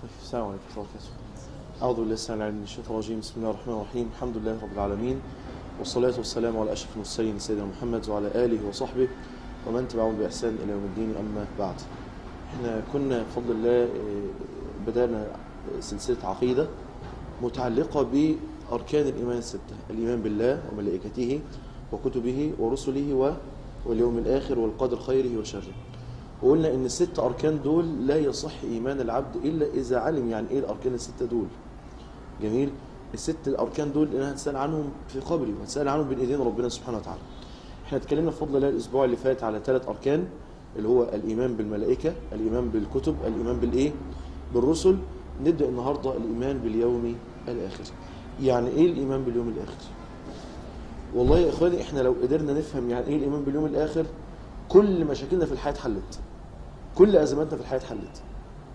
طيب السلام عليكم ورحمة الله وبركاته. أعوذ بالله السميع العليم من الشيطان الرجيم بسم الله الرحمن الرحيم الحمد لله رب العالمين والصلاة والسلام على أشرف المرسلين سيدنا محمد وعلى آله وصحبه ومن تبعهم بإحسان إلى يوم الدين أما بعد احنا كنا بفضل الله آه، بدأنا سلسلة عقيدة متعلقة بأركان الإيمان الستة الإيمان بالله وملائكته وكتبه ورسله و- واليوم الآخر والقدر خيره وشره وقلنا ان الست اركان دول لا يصح ايمان العبد الا اذا علم يعني ايه الاركان السته دول جميل الست الاركان دول اللي هنسال عنهم في قبري وهنسال عنهم بين ايدين ربنا سبحانه وتعالى احنا اتكلمنا بفضل الله الاسبوع اللي فات على ثلاث اركان اللي هو الايمان بالملائكه الايمان بالكتب الايمان بالايه بالرسل نبدا النهارده الايمان باليوم الاخر يعني ايه الايمان باليوم الاخر والله يا اخواني احنا لو قدرنا نفهم يعني ايه الايمان باليوم الاخر كل مشاكلنا في الحياه اتحلت كل ازماتنا في الحياه اتحلت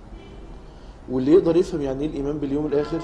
واللي يقدر يفهم يعني ايه الايمان باليوم الاخر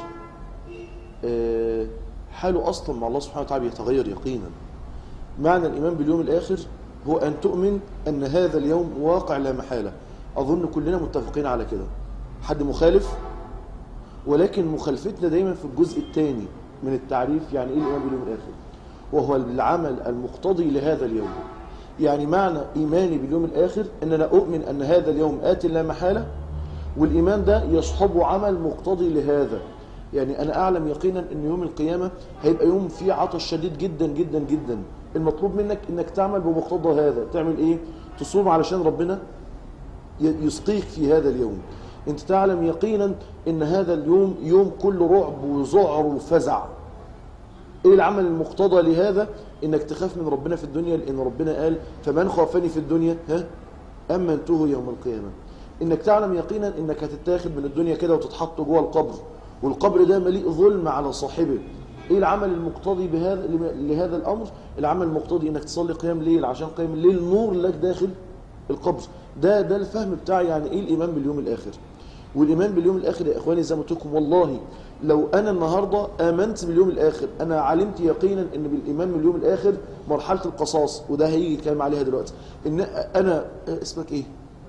آه، حاله اصلا مع الله سبحانه وتعالى بيتغير يقينا معنى الايمان باليوم الاخر هو ان تؤمن ان هذا اليوم واقع لا محاله اظن كلنا متفقين على كده حد مخالف ولكن مخالفتنا دايما في الجزء الثاني من التعريف يعني ايه الايمان باليوم الاخر وهو العمل المقتضي لهذا اليوم يعني معنى إيماني باليوم الآخر أن أنا أؤمن أن هذا اليوم آت لا محالة والإيمان ده يصحبه عمل مقتضي لهذا يعني أنا أعلم يقينا أن يوم القيامة هيبقى يوم فيه عطش شديد جدا جدا جدا المطلوب منك أنك تعمل بمقتضى هذا تعمل إيه؟ تصوم علشان ربنا ي- يسقيك في هذا اليوم أنت تعلم يقينا أن هذا اليوم يوم كله رعب وذعر وفزع ايه العمل المقتضى لهذا انك تخاف من ربنا في الدنيا لان ربنا قال فمن خافني في الدنيا ها امنته يوم القيامه انك تعلم يقينا انك هتتاخد من الدنيا كده وتتحط جوه القبر والقبر ده مليء ظلم على صاحبه ايه العمل المقتضي بهذا لهذا الامر العمل المقتضي انك تصلي قيام ليل عشان قيام الليل نور لك داخل القبر ده ده الفهم بتاعي يعني ايه الايمان باليوم الاخر والايمان باليوم الاخر يا اخواني زي ما قلت لكم والله لو انا النهارده امنت باليوم الاخر انا علمت يقينا ان بالايمان باليوم الاخر مرحله القصاص وده هيجي الكلام عليها دلوقتي ان انا اسمك ايه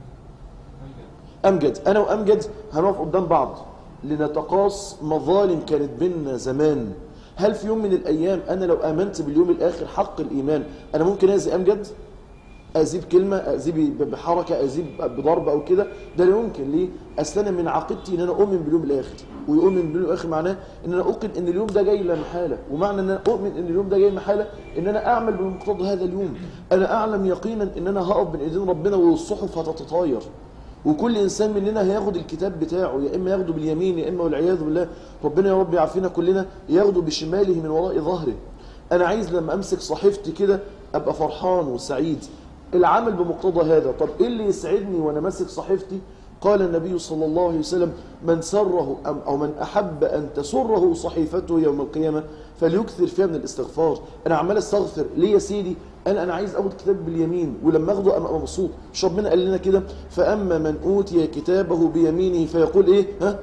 امجد انا وامجد هنقف قدام بعض لنتقاص مظالم كانت بيننا زمان هل في يوم من الايام انا لو امنت باليوم الاخر حق الايمان انا ممكن اذي امجد اذيه بكلمه اذيه ب- بحركه اذيه بضرب او كده ده لا يمكن ليه اصل انا من عقيدتي ان انا اؤمن باليوم الاخر ويؤمن باليوم الاخر معناه ان انا اوقن ان اليوم ده جاي لا محاله ومعنى ان انا اؤمن ان اليوم ده جاي محاله ان انا اعمل بمقتضى هذا اليوم انا اعلم يقينا ان انا هقف بين ايدين ربنا والصحف هتتطاير وكل انسان مننا هياخد الكتاب بتاعه يا اما ياخده باليمين يا اما والعياذ بالله ربنا يا رب يعافينا كلنا ياخده بشماله من وراء ظهره انا عايز لما امسك صحيفتي كده ابقى فرحان وسعيد العمل بمقتضى هذا طب ايه اللي يسعدني وانا ماسك صحيفتي قال النبي صلى الله عليه وسلم من سره أم او من احب ان تسره صحيفته يوم القيامه فليكثر فيها من الاستغفار انا عمال استغفر ليه يا سيدي انا انا عايز اخد كتاب باليمين ولما اخده ابقى مبسوط مش ربنا قال لنا كده فاما من اوتي كتابه بيمينه فيقول ايه ها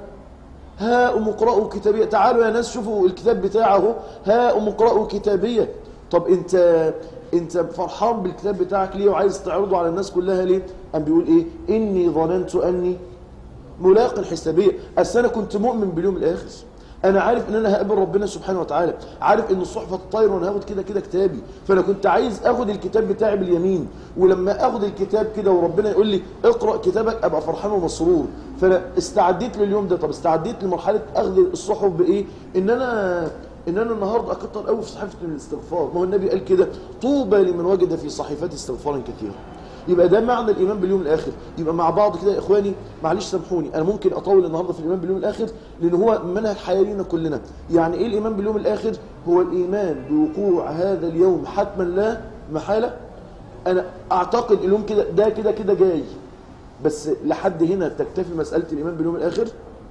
ها أم اقرأوا كتابية تعالوا يا ناس شوفوا الكتاب بتاعه ها أم اقرأوا كتابية طب انت انت فرحان بالكتاب بتاعك ليه وعايز تعرضه على الناس كلها ليه قام بيقول ايه اني ظننت اني ملاق حسابية اصل انا كنت مؤمن باليوم الاخر انا عارف ان انا هقابل ربنا سبحانه وتعالى عارف ان الصحف هتطير وانا هاخد كده كده كتابي فانا كنت عايز اخد الكتاب بتاعي باليمين ولما اخد الكتاب كده وربنا يقول لي اقرا كتابك ابقى فرحان ومسرور فانا استعديت لليوم ده طب استعديت لمرحله اخذ الصحف بايه ان انا ان انا النهارده اكتر قوي في صحيفه الاستغفار ما هو النبي قال كده طوبى لمن وجد في صحيفته استغفارا كثيرا يبقى ده معنى الايمان باليوم الاخر يبقى مع بعض كده يا اخواني معلش سامحوني انا ممكن اطول النهارده في الايمان باليوم الاخر لان هو منهج حياه لينا كلنا يعني ايه الايمان باليوم الاخر هو الايمان بوقوع هذا اليوم حتما لا محاله انا اعتقد اليوم كده ده كده كده جاي بس لحد هنا تكتفي مساله الايمان باليوم الاخر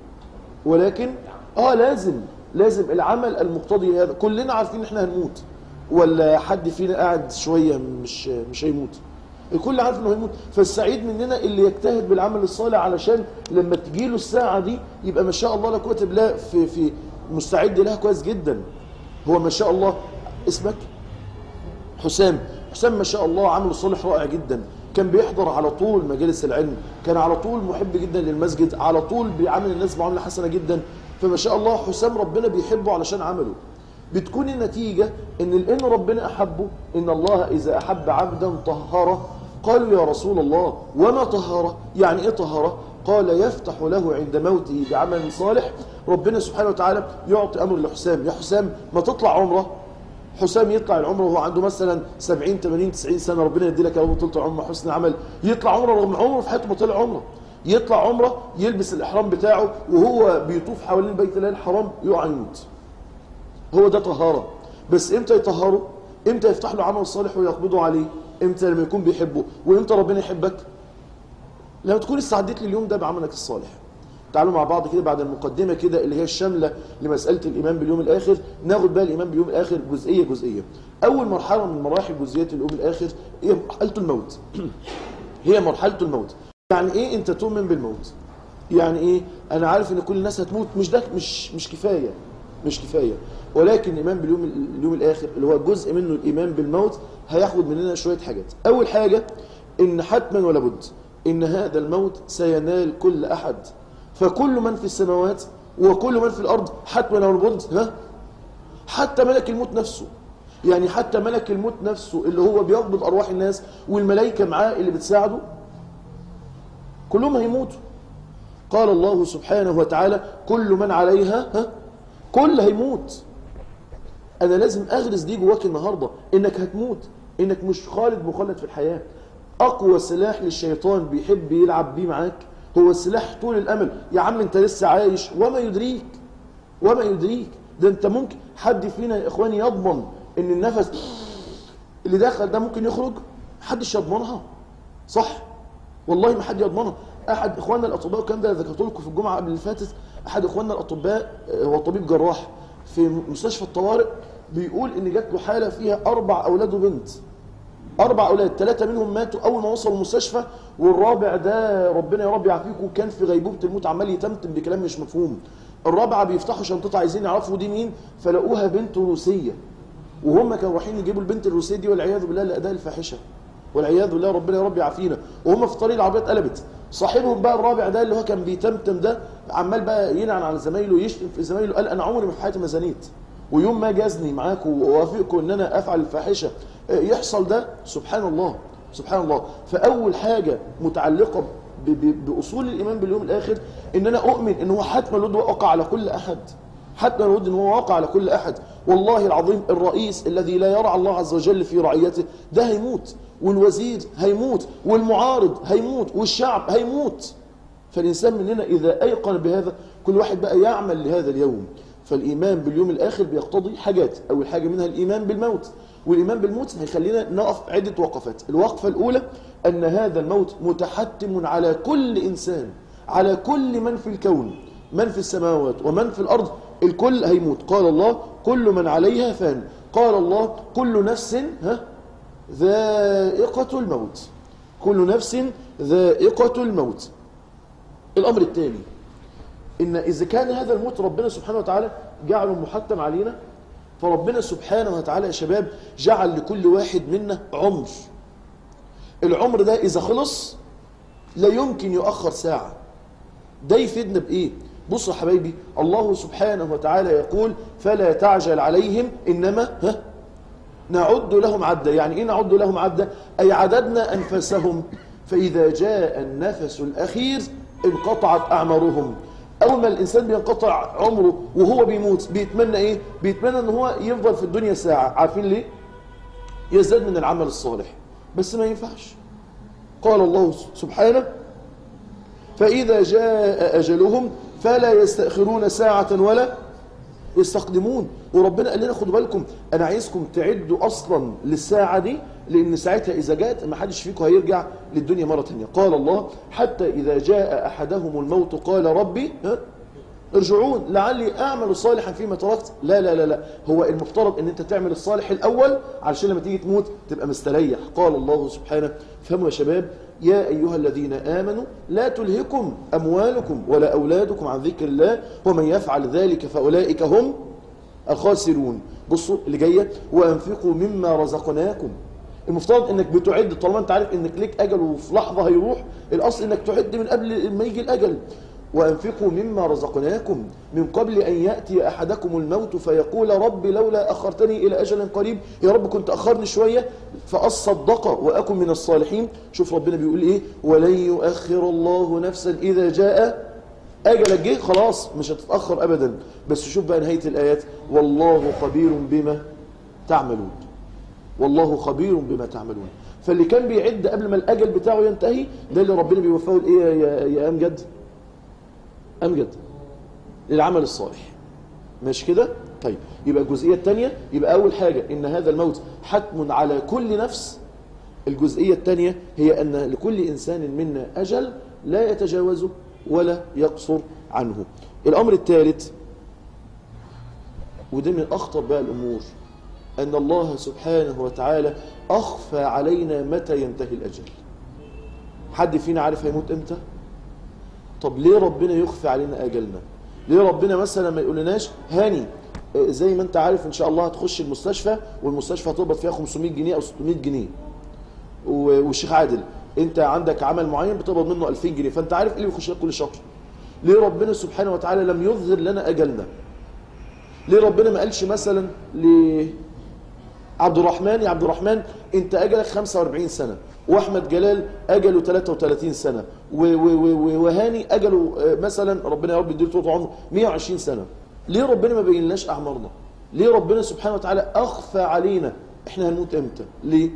ولكن اه لازم لازم العمل المقتضي هذا كلنا عارفين ان احنا هنموت ولا حد فينا قاعد شويه مش مش هيموت الكل عارف انه هيموت فالسعيد مننا اللي يجتهد بالعمل الصالح علشان لما تجيله الساعه دي يبقى ما شاء الله لا قوه الا بالله في في مستعد لها كويس جدا هو ما شاء الله اسمك حسام حسام ما شاء الله عمله صالح رائع جدا كان بيحضر على طول مجالس العلم كان على طول محب جدا للمسجد على طول بيعامل الناس معامله حسنه جدا فما شاء الله حسام ربنا بيحبه علشان عمله بتكون النتيجة ان لان ربنا احبه ان الله اذا احب عبدا طهره قالوا يا رسول الله وما طهره يعني ايه طهره قال يفتح له عند موته بعمل صالح ربنا سبحانه وتعالى يعطي امر لحسام يا حسام ما تطلع عمره حسام يطلع العمره وهو عنده مثلا 70 80 90 سنه ربنا يدي لك يا رب طول عمره حسن عمل يطلع عمره رغم عمره في حياته ما طلع عمره يطلع عمره يلبس الاحرام بتاعه وهو بيطوف حوالين بيت الله الحرام يقع يموت هو ده طهارة بس امتى يطهره امتى يفتح له عمل صالح ويقبضه عليه امتى لما يكون بيحبه وامتى ربنا يحبك لما تكون استعديت لليوم ده بعملك الصالح تعالوا مع بعض كده بعد المقدمة كده اللي هي الشاملة لمسألة الإيمان باليوم الآخر ناخد بقى الإيمان باليوم الآخر جزئية جزئية أول مرحلة من مراحل جزئيات اليوم الآخر هي مرحلة الموت هي مرحلة الموت يعني إيه أنت تؤمن بالموت يعني إيه أنا عارف إن كل الناس هتموت مش ده مش مش كفاية مش كفاية ولكن الإيمان باليوم اليوم الآخر اللي هو جزء منه الإيمان بالموت هياخد مننا شوية حاجات أول حاجة إن حتما ولا بد إن هذا الموت سينال كل أحد فكل من في السماوات وكل من في الأرض حتما ولا بد ها حتى ملك الموت نفسه يعني حتى ملك الموت نفسه اللي هو بيقبض أرواح الناس والملائكة معاه اللي بتساعده كلهم هيموتوا قال الله سبحانه وتعالى كل من عليها ها كل هيموت انا لازم اغرس دي جواك النهارده انك هتموت انك مش خالد مخلد في الحياه اقوى سلاح للشيطان بيحب يلعب بيه معاك هو السلاح طول الامل يا عم انت لسه عايش وما يدريك وما يدريك ده انت ممكن حد فينا يا اخواني يضمن ان النفس اللي داخل ده ممكن يخرج محدش يضمنها صح والله ما حد يضمنها احد اخواننا الاطباء وكان ده ذكرت لكم في الجمعه قبل اللي فاتت احد اخواننا الاطباء هو طبيب جراح في مستشفى الطوارئ بيقول ان جات له حاله فيها اربع اولاد وبنت اربع اولاد ثلاثه منهم ماتوا اول ما وصلوا المستشفى والرابع ده ربنا يا رب يعافيكم كان في غيبوبه الموت عمال يتمتم بكلام مش مفهوم الرابعه بيفتحوا شنطتها عايزين يعرفوا دي مين فلقوها بنت روسيه وهم كانوا رايحين يجيبوا البنت الروسيه دي والعياذ بالله لاداء الفاحشه والعياذ بالله ربنا يا رب يعافينا وهم في طريق العربيه اتقلبت صاحبهم بقى الرابع ده اللي هو كان بيتمتم ده عمال بقى ينعن على زمايله ويشتم في زمايله قال انا عمري ما في حياتي ما زنيت ويوم ما جازني معاكم واوافقكم ان انا افعل الفاحشه يحصل ده سبحان الله سبحان الله فاول حاجه متعلقه ب- ب- باصول الايمان باليوم الاخر ان انا اؤمن ان هو حتما الود وقع على كل احد حتى الود ان هو واقع على كل احد والله العظيم الرئيس الذي لا يرعى الله عز وجل في رعيته ده هيموت والوزير هيموت والمعارض هيموت والشعب هيموت فالإنسان مننا إذا أيقن بهذا كل واحد بقى يعمل لهذا اليوم فالإيمان باليوم الآخر بيقتضي حاجات أول حاجة منها الإيمان بالموت والإيمان بالموت هيخلينا نقف عدة وقفات الوقفة الأولى أن هذا الموت متحتم على كل إنسان على كل من في الكون من في السماوات ومن في الأرض الكل هيموت قال الله كل من عليها فان قال الله كل نفس ها ذائقة الموت كل نفس ذائقة الموت الأمر الثاني إن إذا كان هذا الموت ربنا سبحانه وتعالى جعله محتم علينا فربنا سبحانه وتعالى يا شباب جعل لكل واحد منا عمر العمر ده إذا خلص لا يمكن يؤخر ساعة ده يفيدنا بإيه بصوا يا حبايبي الله سبحانه وتعالى يقول فلا تعجل عليهم إنما ها نعد لهم عدة يعني إيه نعد لهم عدة أي عددنا أنفسهم فإذا جاء النفس الأخير انقطعت أعمارهم أول ما الإنسان بينقطع عمره وهو بيموت بيتمنى إيه بيتمنى أن هو يفضل في الدنيا ساعة عارفين ليه يزداد من العمل الصالح بس ما ينفعش قال الله سبحانه فإذا جاء أجلهم فلا يستأخرون ساعة ولا يستقدمون وربنا قال لنا خدوا بالكم انا عايزكم تعدوا اصلا للساعه دي لان ساعتها اذا جاءت ما حدش فيكم هيرجع للدنيا مره ثانيه قال الله حتى اذا جاء احدهم الموت قال ربي ها ارجعون لعلي اعمل صالحا فيما تركت لا لا لا لا هو المفترض ان انت تعمل الصالح الاول علشان لما تيجي تموت تبقى مستريح قال الله سبحانه فهموا يا شباب يا ايها الذين امنوا لا تلهكم اموالكم ولا اولادكم عن ذكر الله ومن يفعل ذلك فاولئك هم الخاسرون بصوا اللي جايه وانفقوا مما رزقناكم المفترض انك بتعد طالما انت عارف انك ليك اجل وفي لحظه هيروح الاصل انك تعد من قبل ما يجي الاجل وانفقوا مما رزقناكم من قبل ان ياتي احدكم الموت فيقول رب لولا اخرتني الى اجل قريب يا رب كنت اخرني شويه فاصدق واكن من الصالحين شوف ربنا بيقول ايه ولن يؤخر الله نفسا اذا جاء اجلك جه خلاص مش هتتاخر ابدا بس شوف بقى نهايه الايات والله خبير بما تعملون والله خبير بما تعملون فاللي كان بيعد قبل ما الاجل بتاعه ينتهي ده اللي ربنا بيوفقه لايه يا يا امجد امجد للعمل الصالح ماشي كده طيب يبقى الجزئيه الثانيه يبقى اول حاجه ان هذا الموت حتم على كل نفس الجزئيه الثانيه هي ان لكل انسان منا اجل لا يتجاوزه ولا يقصر عنه الامر الثالث وده من اخطر بقى الامور ان الله سبحانه وتعالى اخفى علينا متى ينتهي الاجل حد فينا عارف هيموت امتى طب ليه ربنا يخفي علينا اجلنا ليه ربنا مثلا ما يقولناش هاني آه، زي ما انت عارف ان شاء الله هتخش المستشفى والمستشفى هتقبض فيها 500 جنيه او 600 جنيه و- والشيخ عادل انت عندك عمل معين بتقبض منه 2000 جنيه فانت عارف ايه اللي بيخش لك كل شهر ليه ربنا سبحانه وتعالى لم يظهر لنا اجلنا ليه ربنا ما قالش مثلا ل عبد الرحمن يا عبد الرحمن انت اجلك 45 سنه واحمد جلال اجله 33 سنه و- و- و- و- وهاني اجله آه، مثلا ربنا يا رب يديله طول عمره 120 سنه ليه ربنا ما بينلاش اعمارنا ليه ربنا سبحانه وتعالى اخفى علينا احنا هنموت امتى ليه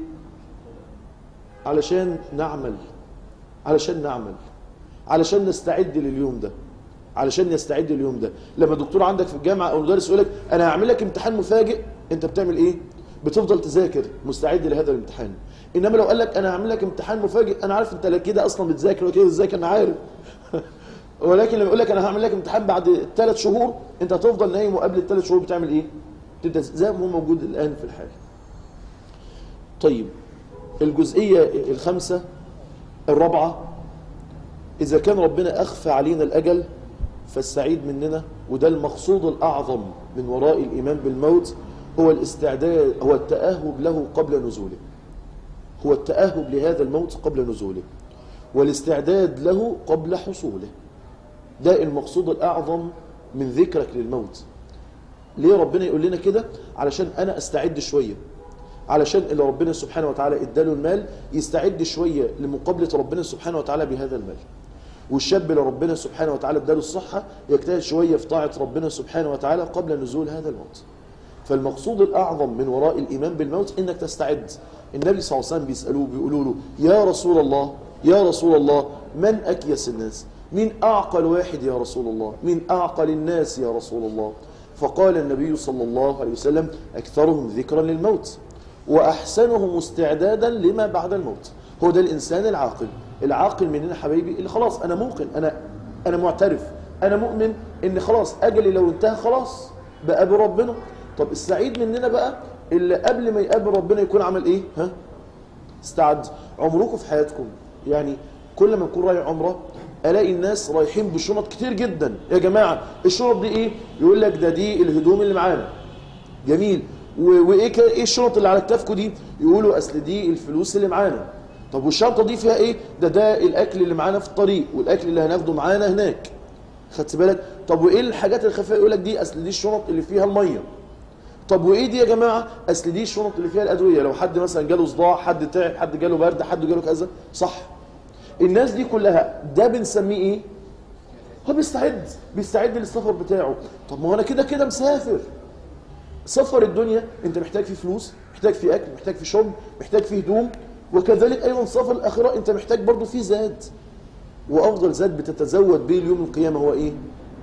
علشان نعمل علشان نعمل علشان نستعد لليوم ده علشان نستعد لليوم ده لما دكتور عندك في الجامعه او مدرس يقول لك انا هعمل لك امتحان مفاجئ انت بتعمل ايه بتفضل تذاكر مستعد لهذا الامتحان انما لو قال لك انا هعمل لك امتحان مفاجئ انا عارف انت لا كده اصلا بتذاكر ولا كده بتذاكر انا عارف ولكن لما يقول لك انا هعمل لك امتحان بعد ثلاث شهور انت هتفضل نايم وقبل الثلاث شهور بتعمل ايه تبدا زي ما هو موجود الان في الحال طيب الجزئيه الخامسه الرابعه إذا كان ربنا أخفى علينا الأجل فالسعيد مننا وده المقصود الأعظم من وراء الإيمان بالموت هو الاستعداد هو التأهب له قبل نزوله هو التأهب لهذا الموت قبل نزوله والاستعداد له قبل حصوله ده المقصود الأعظم من ذكرك للموت ليه ربنا يقول لنا كده علشان أنا أستعد شوية علشان اللي ربنا سبحانه وتعالى اداله المال يستعد شوية لمقابلة ربنا سبحانه وتعالى بهذا المال والشاب اللي ربنا سبحانه وتعالى اداله الصحة يجتهد شوية في طاعة ربنا سبحانه وتعالى قبل نزول هذا الموت فالمقصود الأعظم من وراء الإيمان بالموت إنك تستعد النبي صلى الله عليه وسلم بيسألوه بيقولوا له يا رسول الله يا رسول الله من أكيس الناس مين أعقل واحد يا رسول الله مين أعقل الناس يا رسول الله فقال النبي صلى الله عليه وسلم أكثرهم ذكرا للموت وأحسنهم استعدادا لما بعد الموت هو ده الإنسان العاقل العاقل مننا حبايبي اللي خلاص أنا موقن أنا أنا معترف أنا مؤمن إن خلاص أجلي لو انتهى خلاص بقى بربنا طب السعيد مننا بقى اللي قبل ما يقابل ربنا يكون عمل إيه ها استعد عمركم في حياتكم يعني كل ما نكون رايح عمره الاقي الناس رايحين بشنط كتير جدا يا جماعه الشنط دي ايه يقول لك ده دي الهدوم اللي معانا جميل و- وايه كده ايه الشنط اللي على كتافكم دي يقولوا اصل دي الفلوس اللي معانا طب والشنطه دي فيها ايه ده ده الاكل اللي معانا في الطريق والاكل اللي هناخده معانا هناك خدت بالك طب وايه الحاجات الخفيه يقول لك دي اصل دي الشنط اللي فيها الميه طب وايه دي يا جماعه اصل دي الشنط اللي فيها الادويه لو حد مثلا جاله صداع حد تعب حد جاله برد حد جاله كذا صح الناس دي كلها ده بنسميه ايه هو بيستعد بيستعد للسفر بتاعه طب ما هو انا كده كده مسافر سفر الدنيا انت محتاج فيه فلوس محتاج فيه اكل محتاج فيه شرب محتاج فيه هدوم وكذلك ايضا سفر الاخره انت محتاج برضه فيه زاد وافضل زاد بتتزود به اليوم القيامه هو ايه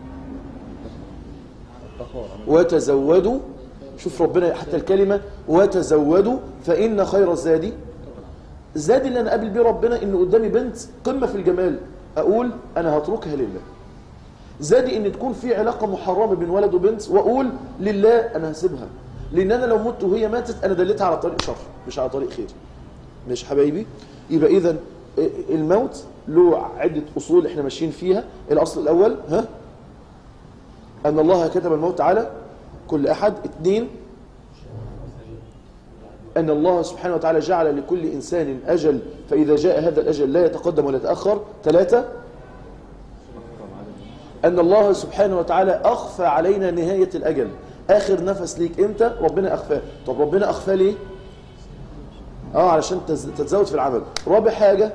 وتزودوا شوف ربنا حتى الكلمة وتزودوا فإن خير الزاد الزاد اللي أنا قابل بيه ربنا إن قدامي بنت قمة في الجمال أقول أنا هتركها لله زادي إن تكون في علاقة محرمة بين ولد وبنت وأقول لله أنا هسيبها لأن أنا لو مت وهي ماتت أنا دلتها على طريق شر مش على طريق خير مش حبايبي يبقى إذا الموت له عدة أصول إحنا ماشيين فيها الأصل الأول ها أن الله كتب الموت على كل أحد اثنين أن الله سبحانه وتعالى جعل لكل إنسان أجل فإذا جاء هذا الأجل لا يتقدم ولا يتأخر ثلاثة أن الله سبحانه وتعالى أخفى علينا نهاية الأجل آخر نفس ليك إمتى ربنا أخفاه طب ربنا أخفاه ليه آه علشان تز- تتزود في العمل رابع حاجة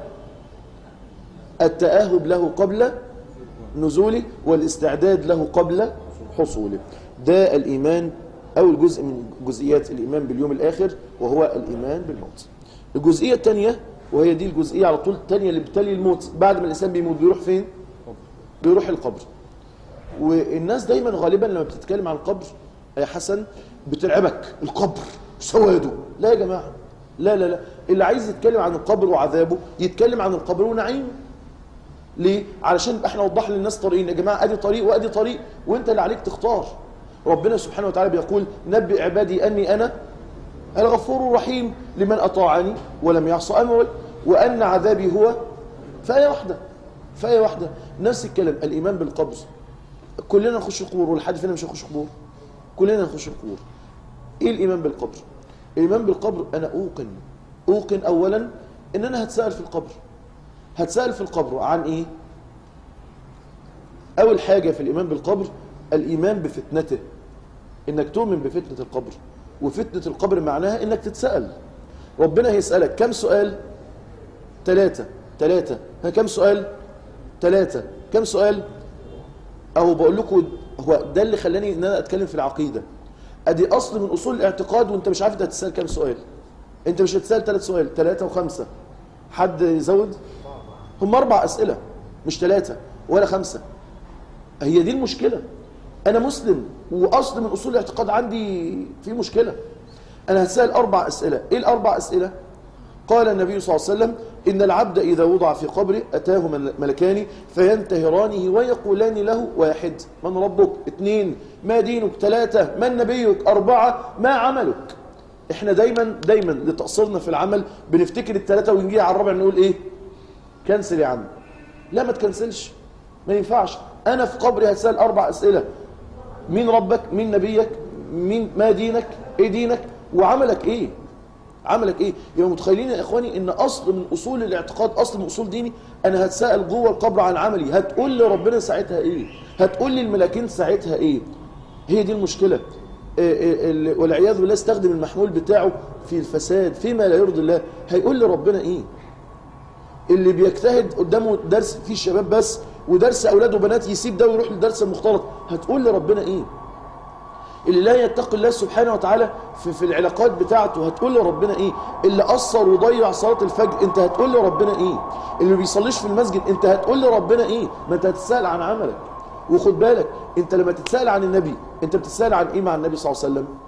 التأهب له قبل نزوله والاستعداد له قبل حصوله ده الإيمان أول جزء من جزئيات الإيمان باليوم الآخر وهو الإيمان بالموت الجزئية الثانية وهي دي الجزئية على طول الثانية اللي بتلي الموت بعد ما الإنسان بيموت بيروح فين؟ بيروح القبر والناس دايما غالبا لما بتتكلم عن القبر يا حسن بترعبك القبر سواده لا يا جماعة لا لا لا اللي عايز يتكلم عن القبر وعذابه يتكلم عن القبر ونعيمه ليه؟ علشان احنا وضح للناس طريقين يا جماعه ادي طريق وادي طريق وانت اللي عليك تختار ربنا سبحانه وتعالى بيقول نبئ عبادي اني انا الغفور الرحيم لمن اطاعني ولم يعص امري وان عذابي هو فايه واحده فايه واحده نفس الكلام الايمان بالقبر كلنا نخش القبور والحد فينا مش هيخش قبور كلنا نخش القبور ايه الايمان بالقبر الايمان بالقبر انا اوقن اوقن اولا ان انا هتسال في القبر هتسأل في القبر عن ايه اول حاجة في الايمان بالقبر الايمان بفتنته انك تؤمن بفتنة القبر وفتنة القبر معناها انك تتسأل ربنا هيسألك كم سؤال ثلاثة ثلاثة ها كم سؤال ثلاثة كم سؤال اهو بقول لكم هو ده اللي خلاني ان انا اتكلم في العقيدة ادي اصل من اصول الاعتقاد وانت مش عارف انت هتسأل كم سؤال انت مش هتسأل ثلاث سؤال ثلاثة وخمسة حد يزود هم أربع أسئلة مش ثلاثة ولا خمسة هي دي المشكلة أنا مسلم وأصل من أصول الاعتقاد عندي في مشكلة أنا هسأل أربع أسئلة إيه الأربع أسئلة؟ قال النبي صلى الله عليه وسلم إن العبد إذا وضع في قبره أتاه مل- ملكان فينتهرانه ويقولان له واحد من ربك اثنين ما دينك ثلاثة من نبيك أربعة ما عملك احنا دايما دايما لتقصيرنا في العمل بنفتكر الثلاثة ونجي على الرابع نقول ايه كنسل يا عم لا ما تكنسلش ما ينفعش انا في قبري هسال اربع اسئله مين ربك مين نبيك مين ما دينك ايه دينك وعملك ايه عملك ايه يبقى متخيلين يا اخواني ان اصل من اصول الاعتقاد اصل من اصول ديني انا هتسال جوه القبر عن عملي هتقول لي ربنا ساعتها ايه هتقول لي الملاكين ساعتها ايه هي دي المشكله إيه إيه ال- والعياذ بالله استخدم المحمول بتاعه في الفساد فيما لا يرضي الله هيقول لي ربنا ايه اللي بيجتهد قدامه درس فيه الشباب بس ودرس اولاد وبنات يسيب ده ويروح للدرس المختلط هتقول لربنا ايه اللي لا يتقي الله سبحانه وتعالى في, في العلاقات بتاعته هتقول لربنا ايه اللي قصر وضيع صلاه الفجر انت هتقول لربنا ايه اللي ما بيصليش في المسجد انت هتقول لربنا ايه ما انت هتسال عن عملك وخد بالك انت لما تتسال عن النبي انت بتتسال عن ايه مع النبي صلى الله عليه وسلم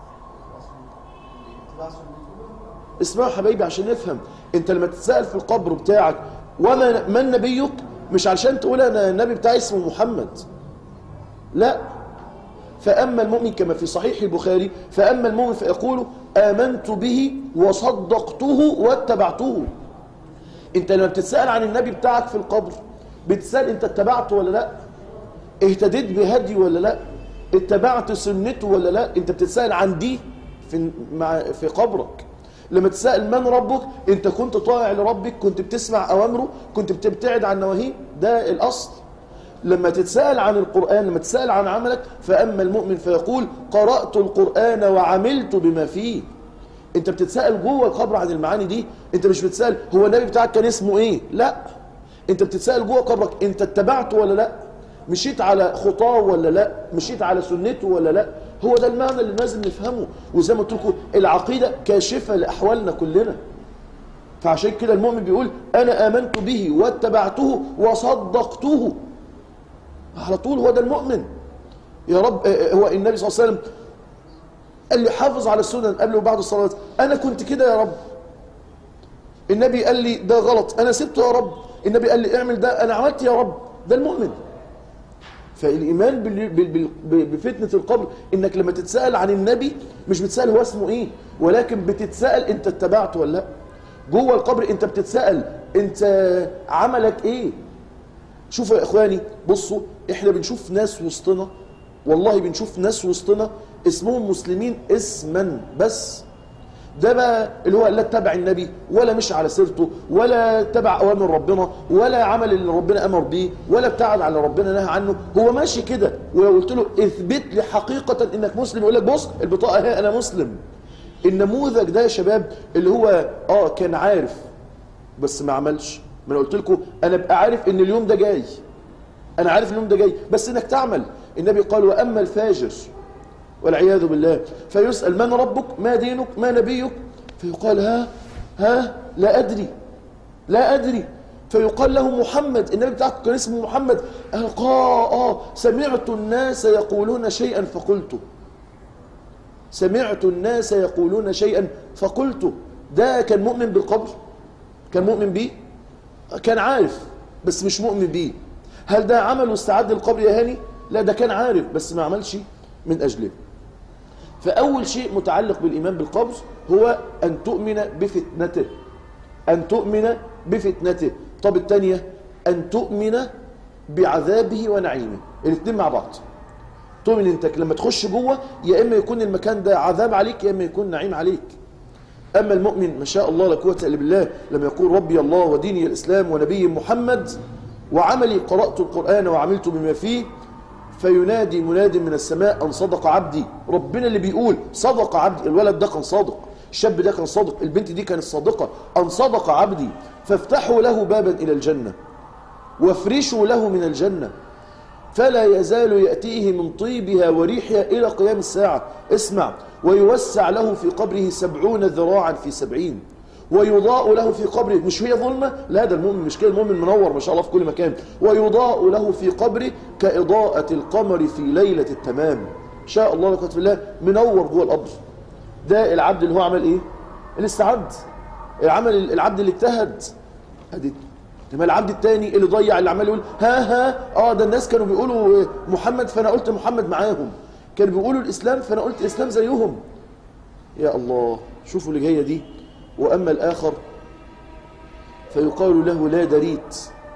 اسمعوا حبايبي عشان نفهم انت لما تتسال في القبر بتاعك وما من نبيك مش علشان تقول انا النبي بتاعي اسمه محمد لا فأما المؤمن كما في صحيح البخاري فأما المؤمن فيقول آمنت به وصدقته واتبعته انت لما بتتسأل عن النبي بتاعك في القبر بتسأل انت اتبعته ولا لا اهتديت بهدي ولا لا اتبعت سنته ولا لا انت بتتسأل عن دي في, مع في قبرك لما تسأل من ربك انت كنت طائع لربك كنت بتسمع اوامره كنت بتبتعد عن نواهيه ده الاصل لما تتسأل عن القرآن لما تتسأل عن عملك فأما المؤمن فيقول قرأت القرآن وعملت بما فيه انت بتتسأل جوه القبر عن المعاني دي انت مش بتسأل هو النبي بتاعك كان اسمه ايه لا انت بتتسأل جوه قبرك انت اتبعته ولا لا مشيت على خطاه ولا لا مشيت على سنته ولا لا هو ده المعنى اللي لازم نفهمه وزي ما قلت لكم العقيدة كاشفة لأحوالنا كلنا فعشان كده المؤمن بيقول أنا آمنت به واتبعته وصدقته على طول هو ده المؤمن يا رب هو النبي صلى الله عليه وسلم قال لي حافظ على السنن قبل وبعد الصلاه انا كنت كده يا رب النبي قال لي ده غلط انا سبته يا رب النبي قال لي اعمل ده انا عملت يا رب ده المؤمن فالايمان بال- بال- بال- بفتنه القبر انك لما تتسال عن النبي مش بتسال هو اسمه ايه ولكن بتتسال انت اتبعته ولا لا جوه القبر انت بتتسال انت عملك ايه شوفوا يا اخواني بصوا احنا بنشوف ناس وسطنا والله بنشوف ناس وسطنا اسمهم مسلمين اسما بس ده بقى اللي هو لا اتبع النبي ولا مش على سيرته ولا اتبع اوامر ربنا ولا عمل اللي ربنا امر بيه ولا ابتعد عن اللي ربنا نهى عنه هو ماشي كده ولو قلت له اثبت لي حقيقه انك مسلم يقول لك بص البطاقه اهي انا مسلم النموذج ده يا شباب اللي هو اه كان عارف بس ما عملش ما انا قلت لكم انا ابقى عارف ان اليوم ده جاي انا عارف اليوم ده جاي بس انك تعمل النبي قال واما الفاجر والعياذ بالله فيسأل من ربك ما دينك ما نبيك فيقال ها ها لا أدري لا أدري فيقال له محمد النبي بتاعك كان اسمه محمد قال آه سمعت الناس يقولون شيئا فقلت سمعت الناس يقولون شيئا فقلت ده كان مؤمن بالقبر كان مؤمن بيه كان عارف بس مش مؤمن بيه هل ده عمل واستعد للقبر يا هاني لا ده كان عارف بس ما عملش من أجله فأول شيء متعلق بالإيمان بالقبر هو أن تؤمن بفتنته أن تؤمن بفتنته طب الثانية أن تؤمن بعذابه ونعيمه الاثنين مع بعض تؤمن انت لما تخش جوه يا إما يكون المكان ده عذاب عليك يا إما يكون نعيم عليك أما المؤمن ما شاء الله لا قوة إلا بالله لما يقول ربي الله وديني الإسلام ونبي محمد وعملي قرأت القرآن وعملت بما فيه فينادي مناد من السماء أن صدق عبدي ربنا اللي بيقول صدق عبدي الولد ده كان صادق الشاب ده كان صادق البنت دي كانت صادقة أن صدق عبدي فافتحوا له بابا إلى الجنة وافرشوا له من الجنة فلا يزال يأتيه من طيبها وريحها إلى قيام الساعة اسمع ويوسع له في قبره سبعون ذراعا في سبعين ويضاء له في قبره مش هي ظلمة لا ده المؤمن مش كده المؤمن منور ما شاء الله في كل مكان ويضاء له في قبره كإضاءة القمر في ليلة التمام شاء الله لك الله منور جوه القبر ده العبد اللي هو عمل ايه اللي استعد العمل العبد اللي اجتهد ادي لما العبد الثاني اللي ضيع اللي عمال يقول ها ها اه ده الناس كانوا بيقولوا محمد فانا قلت محمد معاهم كانوا بيقولوا الاسلام فانا قلت الاسلام زيهم يا الله شوفوا اللي جايه دي وأما الآخر فيقال له لا دريت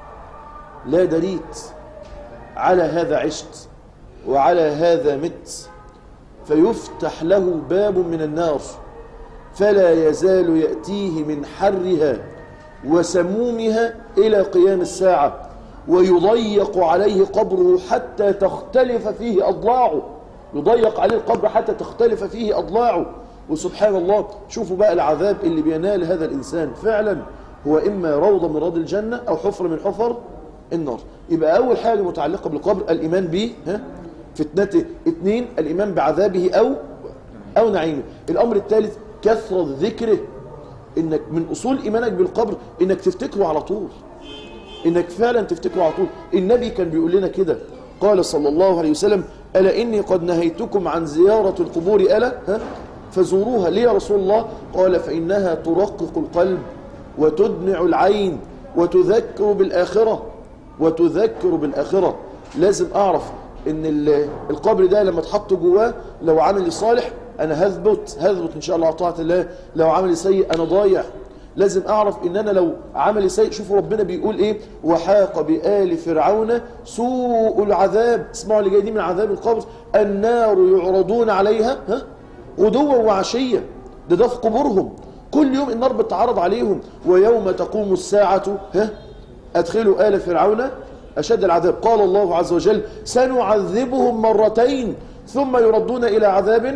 لا دريت على هذا عشت وعلى هذا مت فيفتح له باب من النار فلا يزال يأتيه من حرها وسمومها إلى قيام الساعة ويضيق عليه قبره حتى تختلف فيه أضلاعه يضيق عليه القبر حتى تختلف فيه أضلاعه وسبحان الله شوفوا بقى العذاب اللي بينال هذا الإنسان فعلا هو إما روضة من روض الجنة أو حفرة من حفر النار يبقى أول حاجة متعلقة بالقبر الإيمان به ها فتنته اثنين الإيمان بعذابه أو أو نعيمه الأمر الثالث كثرة ذكره إنك من أصول إيمانك بالقبر إنك تفتكره على طول إنك فعلا تفتكره على طول النبي كان بيقول لنا كده قال صلى الله عليه وسلم ألا إني قد نهيتكم عن زيارة القبور ألا ها فزوروها ليه يا رسول الله قال فإنها ترقق القلب وتدمع العين وتذكر بالآخرة وتذكر بالآخرة لازم أعرف إن القبر ده لما تحط جواه لو عملي صالح أنا هثبت هثبت إن شاء الله على طاعة الله لو عملي سيء أنا ضايع لازم أعرف إن أنا لو عملي سيء شوفوا ربنا بيقول إيه وحاق بآل فرعون سوء العذاب اسمعوا اللي جاي دي من عذاب القبر النار يعرضون عليها ها غدوا وعشية ده ده في قبورهم كل يوم النار بتعرض عليهم ويوم تقوم الساعة ها أدخلوا آل فرعون أشد العذاب قال الله عز وجل سنعذبهم مرتين ثم يردون إلى عذاب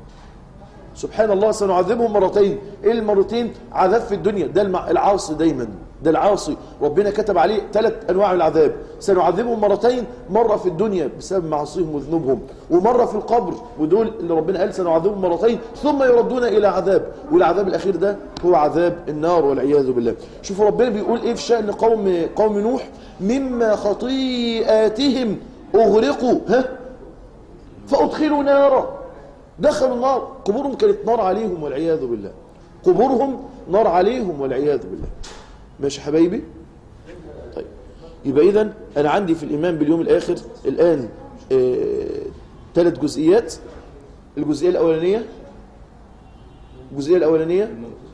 سبحان الله سنعذبهم مرتين ايه المرتين عذاب في الدنيا ده العاصي دايما ده العاصي ربنا كتب عليه ثلاث انواع من العذاب سنعذبهم مرتين مره في الدنيا بسبب معاصيهم وذنوبهم ومره في القبر ودول اللي ربنا قال سنعذبهم مرتين ثم يردون الى عذاب والعذاب الاخير ده هو عذاب النار والعياذ بالله شوفوا ربنا بيقول ايه في شان قوم قوم نوح مما خطيئاتهم اغرقوا ها فادخلوا نارا دخلوا النار قبورهم كانت نار عليهم والعياذ بالله قبورهم نار عليهم والعياذ بالله ماشي حبايبي طيب يبقى اذا انا عندي في الايمان باليوم الاخر الان ثلاث آه جزئيات الجزئيه الاولانيه الجزئيه الاولانيه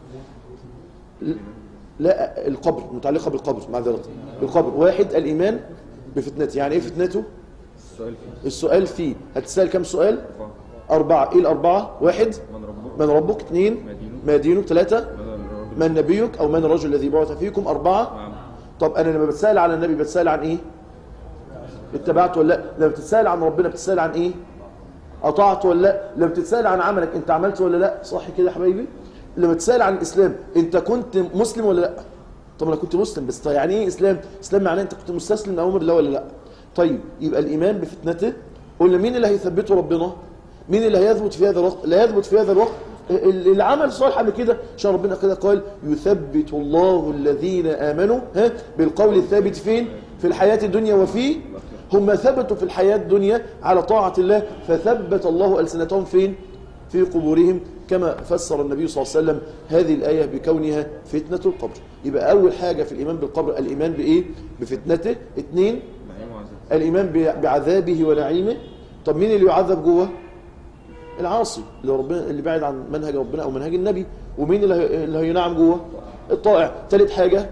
لا القبر متعلقه بالقبر معذره القبر واحد الايمان بفتنته يعني ايه فتنته السؤال فيه السؤال فيه هتسال كم سؤال أربعة إيه الأربعة واحد من ربك من ربك اثنين ما دينك ما دينك ثلاثة هذا الرجل من نبيك أو من الرجل الذي بعث فيكم أربعة نعم طب أنا لما بتسأل على النبي بتسأل عن إيه اتبعت ولا لا لما بتتسأل عن ربنا بتتسأل عن إيه أطعت ولا لا لما بتتسأل عن عملك أنت عملت ولا لا صح كده يا حبايبي لما تسأل عن الإسلام أنت كنت مسلم ولا لا طب أنا كنت مسلم بس طيب يعني إيه إسلام إسلام معناه أنت كنت مستسلم لأوامر الله ولا لا طيب يبقى الإيمان بفتنته قلنا مين اللي هيثبته ربنا مين اللي هيثبت في هذا الوقت لا يثبت في هذا الوقت ال- العمل الصالح قبل كده عشان ربنا كده قال يثبت الله الذين آمنوا ها بالقول الثابت فين في الحياة الدنيا وفي هم ثبتوا في الحياة الدنيا على طاعة الله فثبت الله ألسنتهم فين في قبورهم كما فسر النبي صلى الله عليه وسلم هذه الآية بكونها فتنة القبر يبقى أول حاجة في الإيمان بالقبر الإيمان بإيه بفتنته اثنين نعيم وعذاب الإيمان ب- بعذابه ونعيمه طب مين اللي يعذب جوه العاصي اللي ربنا اللي بعد عن منهج ربنا او منهج النبي ومين اللي هي- اللي هينعم جوه الطائع ثالث حاجه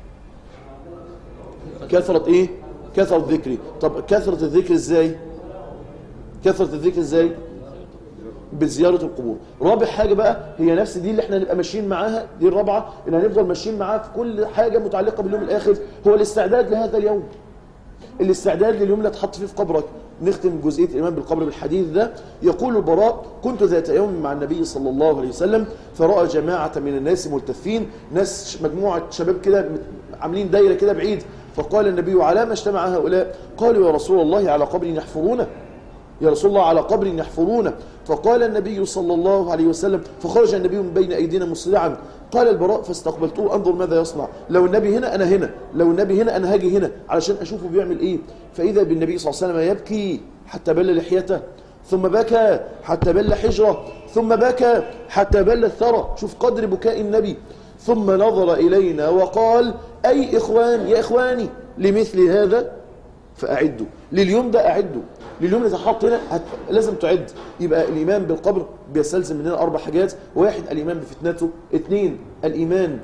كثره ايه كثره ذكري طب كثره الذكر ازاي كثره الذكر ازاي بزيارة القبور رابع حاجة بقى هي نفس دي اللي احنا نبقى ماشيين معاها دي الرابعة ان هنفضل ماشيين معاها في كل حاجة متعلقة باليوم الآخر هو الاستعداد لهذا اليوم الاستعداد لليوم اللي هتحط فيه في قبرك نختم جزئيه الايمان بالقبر بالحديث ده يقول البراء كنت ذات يوم مع النبي صلى الله عليه وسلم فراى جماعه من الناس ملتفين ناس مجموعه شباب كده مت- عاملين دايره كده بعيد فقال النبي على ما اجتمع هؤلاء قالوا يا رسول الله على قبر يحفرونه يا رسول الله على قبر يحفرونه فقال النبي صلى الله عليه وسلم فخرج النبي من بين ايدينا مسرعا قال البراء فاستقبلته انظر ماذا يصنع لو النبي هنا انا هنا لو النبي هنا انا هاجي هنا علشان اشوفه بيعمل ايه فاذا بالنبي صلى الله عليه وسلم يبكي حتى بل لحيته ثم بكى حتى بل حجره ثم بكى حتى بل الثرى شوف قدر بكاء النبي ثم نظر الينا وقال اي اخوان يا اخواني لمثل هذا فأعدوا لليوم ده أعدوا لليوم اللي تحط هنا هت... لازم تعد يبقى الإيمان بالقبر بيستلزم مننا أربع حاجات واحد الإيمان بفتنته اثنين الإيمان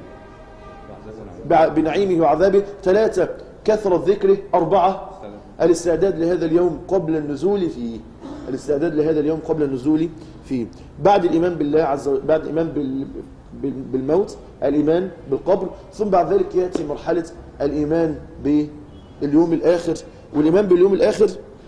بع- بنعيمه وعذابه ثلاثة كثرة ذكره أربعة الاستعداد لهذا اليوم قبل النزول فيه الاستعداد لهذا اليوم قبل النزول فيه بعد الإيمان بالله عز وجل بعد الإيمان بال... بال- بالموت الإيمان بالقبر ثم بعد ذلك يأتي مرحلة الإيمان باليوم الآخر والإيمان باليوم الآخر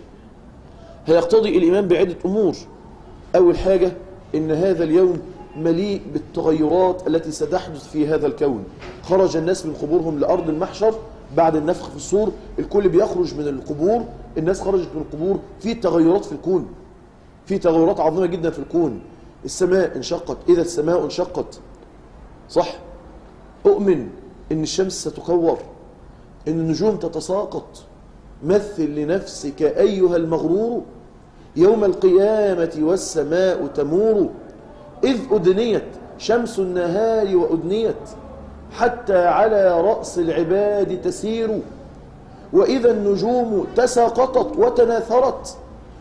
هيقتضي الإيمان بعدة أمور أول حاجة إن هذا اليوم مليء بالتغيرات التي ستحدث في هذا الكون خرج الناس من قبورهم لأرض المحشر بعد النفخ في الصور الكل بيخرج من القبور الناس خرجت من القبور في تغيرات في الكون في تغيرات عظيمة جدا في الكون السماء انشقت إذا السماء انشقت صح أؤمن إن الشمس ستكور إن النجوم تتساقط مثل لنفسك أيها المغرور يوم القيامة والسماء تمور إذ أدنيت شمس النهار وأدنيت حتى على رأس العباد تسير وإذا النجوم تساقطت وتناثرت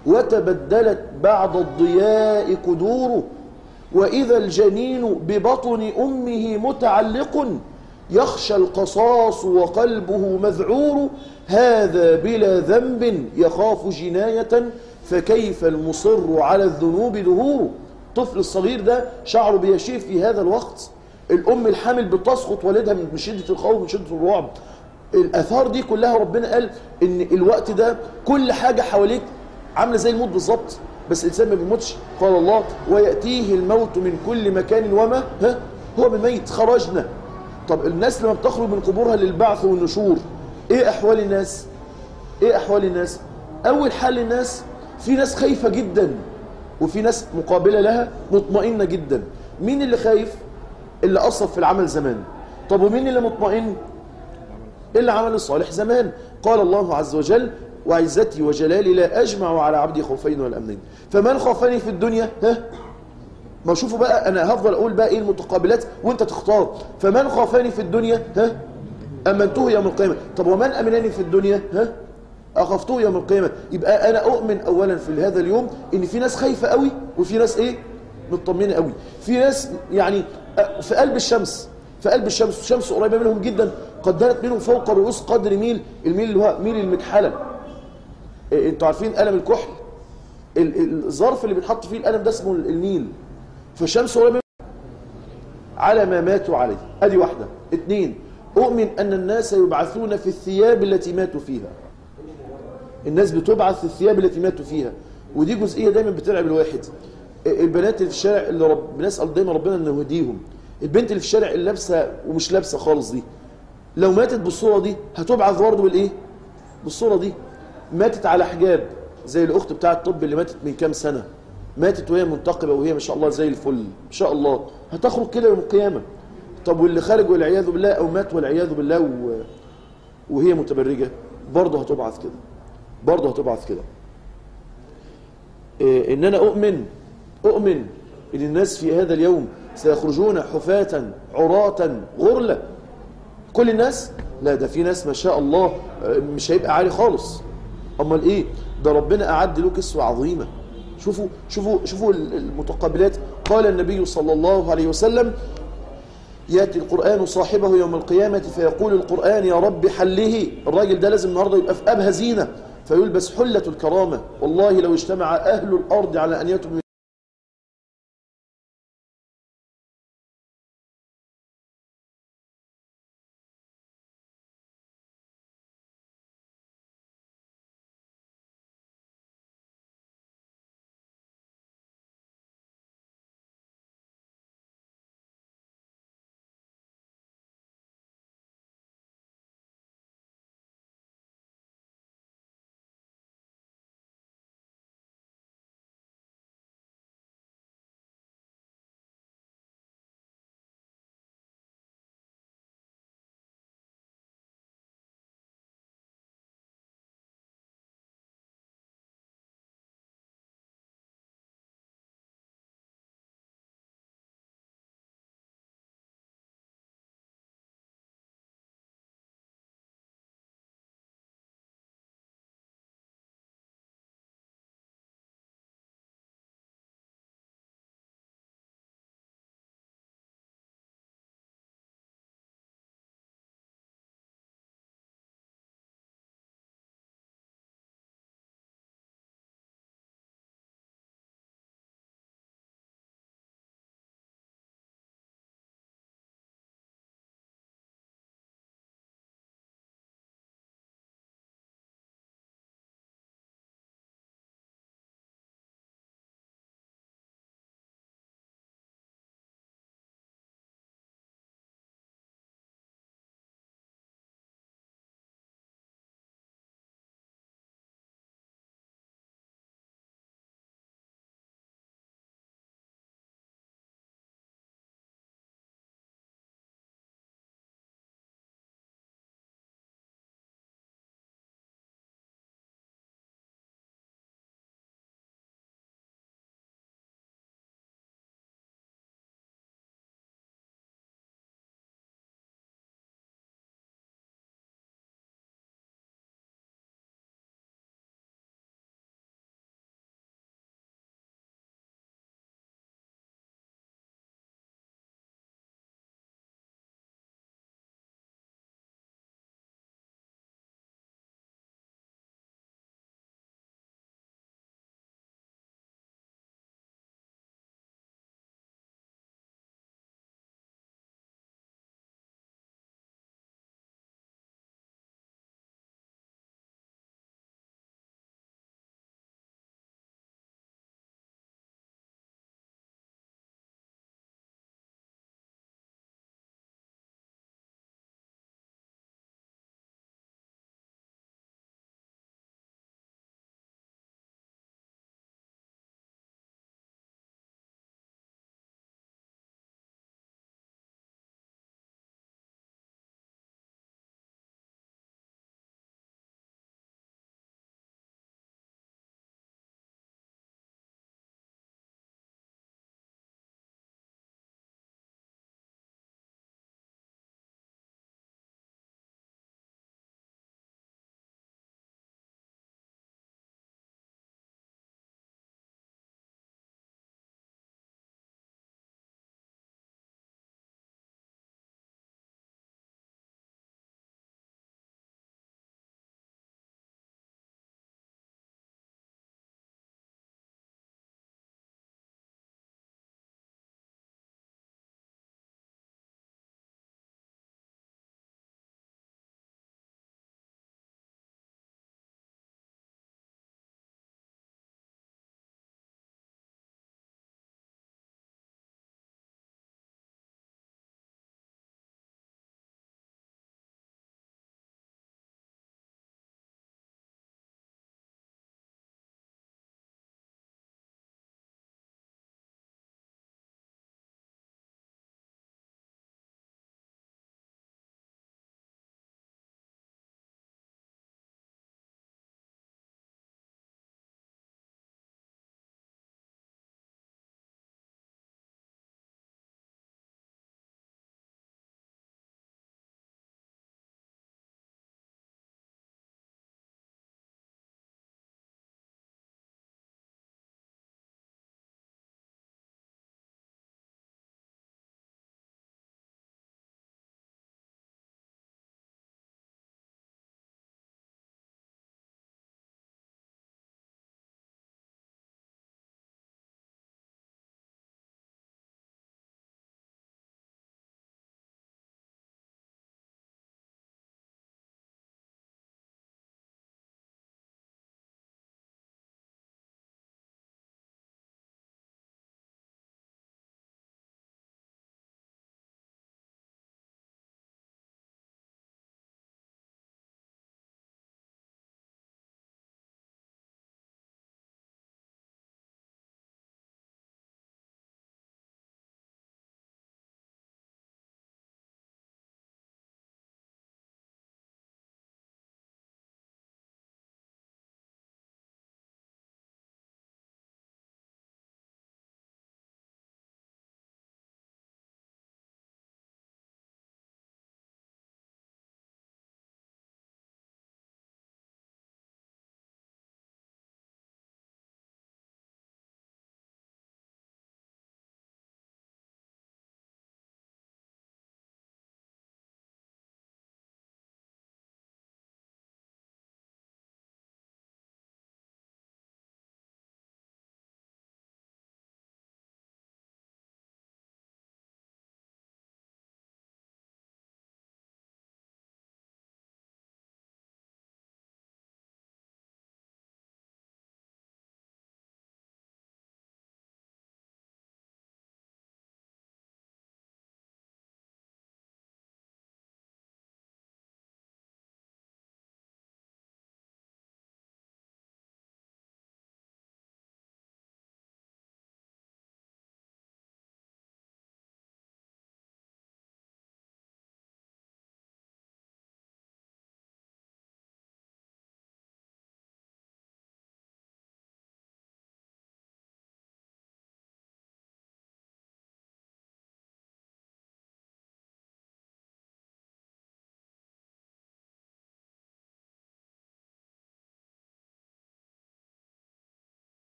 وتبدلت بعد الضياء كدور وإذا الجنين ببطن أمه متعلق يخشى القصاص وقلبه مذعور هذا بلا ذنب يخاف جناية فكيف المصر على الذنوب ظهور الطفل الصغير ده شعره بيشيب في هذا الوقت الأم الحامل بتسقط والدها من شدة الخوف من شدة الرعب الآثار دي كلها ربنا قال إن الوقت ده كل حاجة حواليك عاملة زي الموت بالظبط بس الإنسان ما بيموتش قال الله ويأتيه الموت من كل مكان وما ها هو بميت خرجنا طب الناس لما بتخرج من قبورها للبعث والنشور ايه احوال الناس ايه احوال الناس اول حال الناس في ناس خايفة جدا وفي ناس مقابلة لها مطمئنة جدا مين اللي خايف اللي أصف في العمل زمان طب ومين اللي مطمئن اللي عمل الصالح زمان قال الله عز وجل وعزتي وجلالي لا أجمع على عبدي خوفين والأمنين فمن خافني في الدنيا ها ما شوفوا بقى أنا هفضل أقول بقى إيه المتقابلات وأنت تختار فمن خافني في الدنيا ها أمنته يوم القيامة طب ومن أمنني في الدنيا ها أخفته يوم القيامة يبقى أنا أؤمن أولا في هذا اليوم إن في ناس خايفة قوي وفي ناس إيه مطمنة قوي في ناس يعني في قلب الشمس في قلب الشمس الشمس قريبة منهم جدا قد دنت منهم فوق الرؤوس قدر ميل الميل اللي هو ميل المكحلة إيه انتوا عارفين قلم الكحل ال- ال- الظرف اللي بيتحط فيه القلم ده اسمه الميل فالشمس قريبة على ما ماتوا عليه ادي واحدة اثنين اؤمن ان الناس يبعثون في الثياب التي ماتوا فيها الناس بتبعث في الثياب التي ماتوا فيها ودي جزئية دايما بتلعب الواحد البنات اللي في الشارع اللي رب... بنسأل دايما ربنا انه يهديهم البنت اللي في الشارع اللي لابسه ومش لابسه خالص دي لو ماتت بالصورة دي هتبعث برضه بالايه بالصورة دي ماتت على حجاب زي الاخت بتاعه الطب اللي ماتت من كام سنة ماتت وهي منتقبة وهي ما شاء الله زي الفل ان شاء الله هتخرج كده يوم القيامة طب واللي خارج والعياذ بالله او مات والعياذ بالله و... وهي متبرجة برضه هتبعث كده برضه هتبعث كده إيه ان انا اؤمن اؤمن ان الناس في هذا اليوم سيخرجون حفاة عراة غرلة كل الناس لا ده في ناس ما شاء الله مش هيبقى عالي خالص امال ايه ده ربنا اعد له كسوة عظيمة شوفوا شوفوا شوفوا المتقابلات قال النبي صلى الله عليه وسلم ياتي القرآن صاحبه يوم القيامة فيقول القرآن يا رب حله الراجل ده لازم النهارده يبقى في ابهى زينة فيلبس حلة الكرامة والله لو اجتمع أهل الأرض على أن يتم